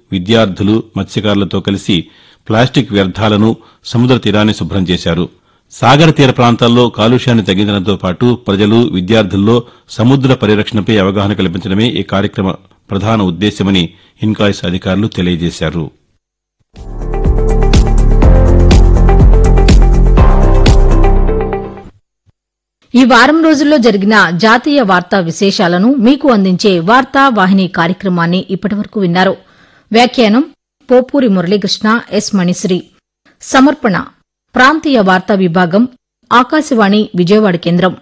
విద్యార్థులు మత్స్యకారులతో కలిసి ప్లాస్టిక్ వ్యర్థాలను సముద్ర తీరాన్ని శుభ్రం చేశారు సాగర తీర ప్రాంతాల్లో కాలుష్యాన్ని తగ్గించడంతో పాటు ప్రజలు విద్యార్థుల్లో సముద్ర పరిరక్షణపై అవగాహన కల్పించడమే ఈ కార్యక్రమ ప్రధాన ఉద్దేశ్యమని ఇన్కాయిస్ అధికారులు తెలియజేశారు ఈ వారం రోజుల్లో జరిగిన జాతీయ వార్తా విశేషాలను మీకు అందించే వార్తా వాహిని కార్యక్రమాన్ని ఇప్పటివరకు విన్నారు వ్యాఖ్యానం పోపూరి మురళీకృష్ణ ఎస్ మణిశ్రీ సమర్పణ ప్రాంతీయ వార్తా విభాగం ఆకాశవాణి విజయవాడ కేంద్రం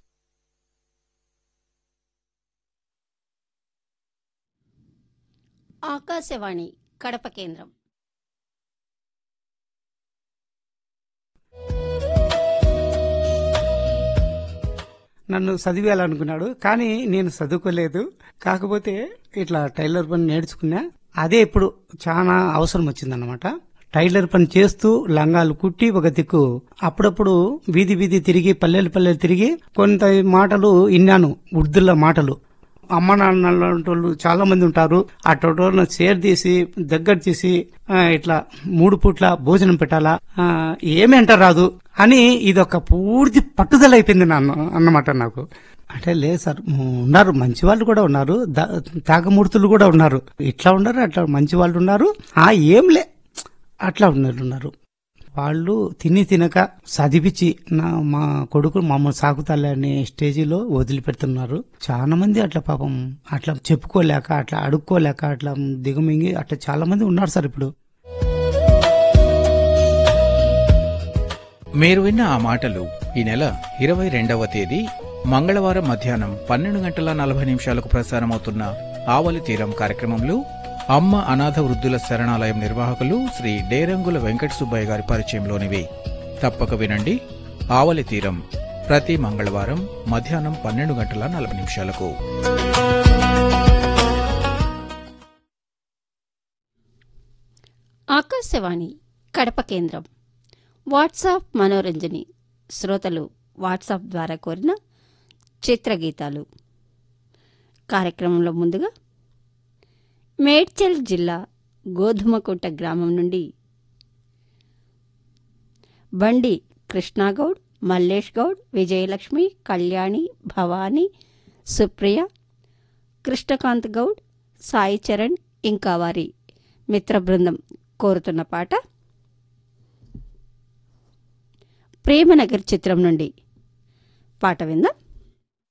ఆకాశవాణి కడప కేంద్రం నన్ను చదివేయాలనుకున్నాడు కానీ నేను చదువుకోలేదు కాకపోతే ఇట్లా టైలర్ పని నేర్చుకున్నా అదే ఇప్పుడు చాలా అవసరం వచ్చిందన్నమాట టైలర్ పని చేస్తూ లంగాలు కుట్టి ఒక దిక్కు అప్పుడప్పుడు వీధి వీధి తిరిగి పల్లెలు పల్లెలు తిరిగి కొంత మాటలు విన్నాను ఉర్దుల మాటలు అమ్మ నాన్న వాళ్ళు చాలా మంది ఉంటారు అటువంటి షేర్ తీసి దగ్గర తీసి ఆ, ఇట్లా మూడు పూట్ల భోజనం పెట్టాలా ఆ, ఏమీ అంట రాదు అని ఇదొక పూర్తి పట్టుదల అయిపోయింది నాన్న అన్నమాట నాకు అంటే లేదు సార్ ఉన్నారు మంచి వాళ్ళు కూడా ఉన్నారు ద- తాగమూర్తులు కూడా ఉన్నారు ఇట్లా ఉన్నారు అట్లా మంచి వాళ్ళు ఉన్నారు ఆ ఏం లే అట్లా ఉన్నారు ఉన్నారు వాళ్ళు తిని తినక చదివించి నా మా కొడుకు మమ్మల్ని సాకుతాలే అనే స్టేజిలో వదిలిపెడుతున్నారు చాలా మంది అట్లా పాపం అట్లా చెప్పుకోలేక అట్లా అడుక్కోలేక అట్లా దిగమింగి అట్లా చాలా మంది ఉన్నారు సార్ ఇప్పుడు మీరు విన్న ఆ మాటలు ఈ నెల ఇరవై రెండవ తేదీ మంగళవారం మధ్యాహ్నం పన్నెండు గంటల నలభై నిమిషాలకు ప్రసారమవుతున్న ఆవలి తీరం కార్యక్రమంలో అమ్మ అనాథ వృద్ధుల శరణాలయం నిర్వాహకులు శ్రీ డేరంగుల వెంకట సుబ్బయ్య గారి పరిచయంలోనివి తప్పక వినండి ఆవలి తీరం ప్రతి మంగళవారం మధ్యాహ్నం పన్నెండు గంటల నలభై నిమిషాలకు ఆకాశవాణి కడప కేంద్రం వాట్సాప్ మనోరంజని శ్రోతలు వాట్సాప్ ద్వారా కోరిన చిత్రగీతాలు కార్యక్రమంలో ముందుగా మేడ్చల్ జిల్లా గోధుమకుంట గ్రామం నుండి బండి కృష్ణాగౌడ్ మల్లేష్ గౌడ్ విజయలక్ష్మి కళ్యాణి భవానీ సుప్రియ కృష్ణకాంత్ గౌడ్ సాయి చరణ్ ఇంకా వారి మిత్ర బృందం కోరుతున్న పాట ప్రేమనగర్ చిత్రం నుండి పాట విందాం